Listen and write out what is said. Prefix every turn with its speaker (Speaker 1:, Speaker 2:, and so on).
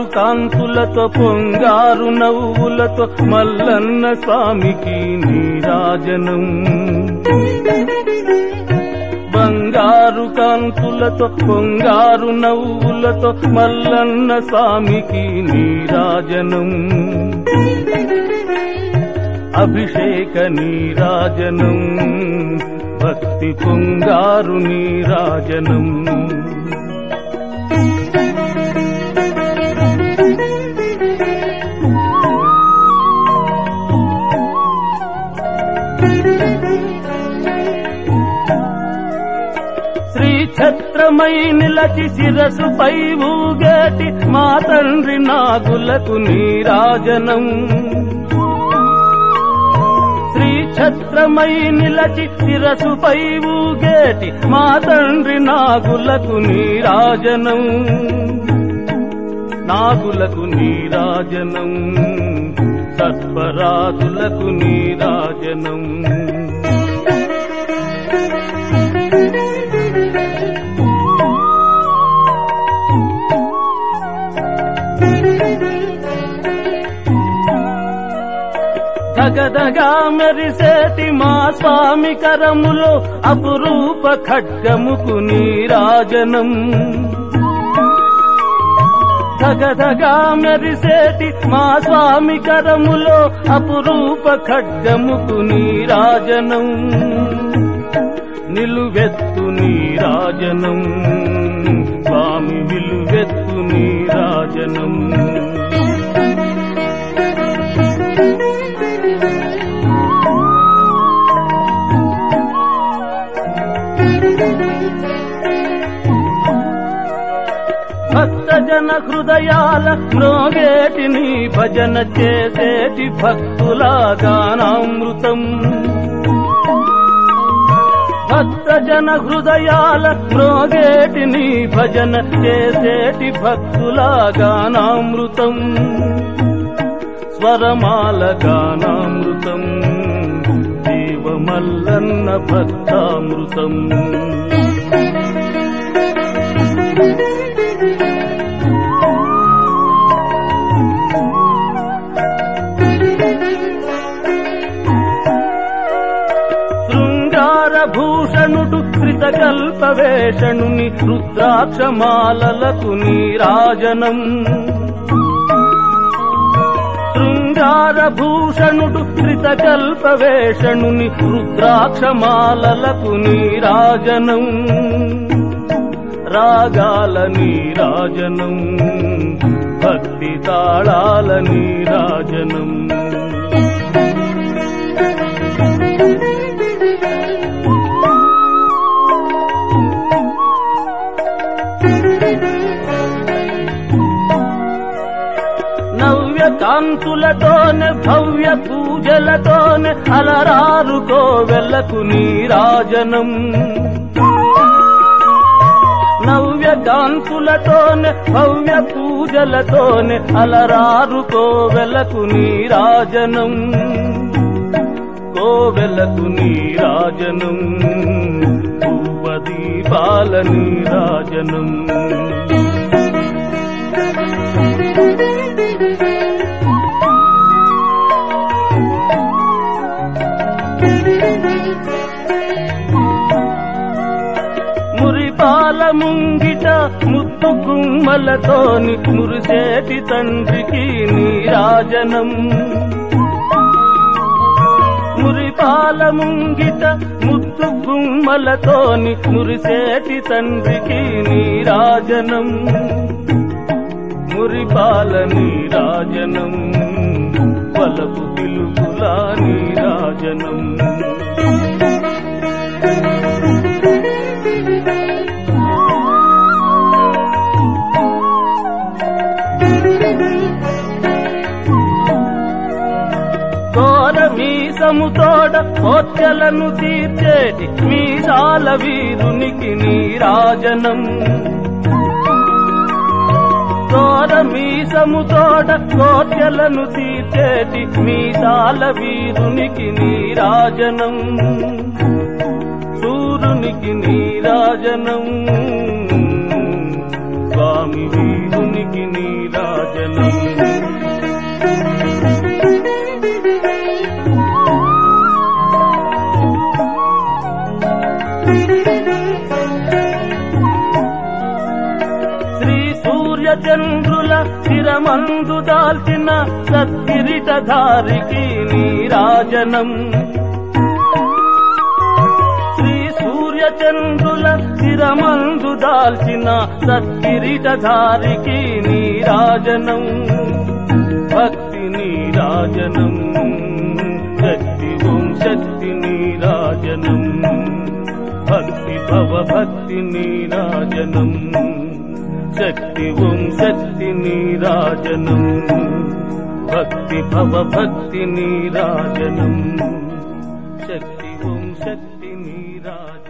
Speaker 1: కాంతులతో పొంగారు నవ్వులతో మల్లన్న స్వామికి నీరాజనం బంగారు కాంతులతో పొంగారు నవ్వులతో మల్లన్న స్వామికి నీరాజనం అభిషేక నీరాజనం భక్తి పొంగారు నీరాజనం శ్రీ ఛత్రమై నిలచి శిరసుపై ఊగేటి మా తండ్రి నాగులకు నీరాజనం శ్రీ ఛత్రమై నిలచి శిరసుపై ఊగేటి మా తండ్రి నాగులకు నీరాజనం నాగులకు నీరాజనం సర్పరాజులకు నీరాజనం దగదగా మెరిసేటి మా స్వామి కరములో అపురూప ఖడ్గముకు నీరాజనం దగదగా మెరిసేటి మా స్వామి కరములో అపురూప ఖడ్గముకు నీరాజనం నిలువెత్తు నీరాజనం స్వామి నిలువెత్తు నీరాజనం భక్తజన హృదయాల మ్రోగేటి నీ భజన చేసేటి భక్తుల గానామృతం భక్తజన హృదయాల మ్రోగేటి నీ భజన చేసేటి భక్తుల గానామృతం స్వరమాల గానామృతం దేవమల్లన్న భక్తామృతం శృంగార భూషణుడు కృతకల్ప వేషణుని రుద్రాక్షమాలలకు నీరాజనం శృంగార భూషణుడు కృతకల్ప వేషణుని రుద్రాక్షమాలలకు నీరాజనం రాగాల నీరాజనం భక్తి తాళాల నీరాజనం నవ్య కాంతులతోనే భవ్య పూజలతోనే అలరారు కోవెలకు నీరాజనం నవ్య కాంతులతోనే భవ్య పూజలతోనే అలరారు కోవెలకు నీరాజనం కోవెలకు నీరాజనం దీపాల నీరాజనం మురిపాల ముంగిట ముత్తు గుమ్మలతోని మురిసేటి తండ్రికి నీరాజనం మురిపాల ముంగిట ముత్తు గుమ్మలతోని మురిసేటి తండ్రికి నీరాజనం మురిపాల నీరాజనం పలపు పిలుపులా నీరాజనం కోర మీసముతోడ కోర్చలను తీర్చేటి మీసాల వీరునికి నీరాజనం కోర మీసముతోడ కోర్చలను తీర్చేటి మీసాల వీరునికి నీరాజనం సూర్యునికి నీరాజనం స్వామి వీరునికి నీరాజనం శ్రీ సూర్య చంద్రుల శిరమందు దాల్చిన సత్కిరీటధారికి నీరాజనం శ్రీ సూర్య చంద్రుల శిరమందు దాల్చిన సత్కిరీటధారికి నీరాజనం భక్తి నీరాజనం శక్తి ఓం శక్తి నీరాజనం భక్తి భవ భక్తి నీరాజనం శక్తి ఓం శక్తి నీరాజనం భక్తి భవ భక్తి నీరాజనం శక్తి ఓం శక్తి నీరాజనం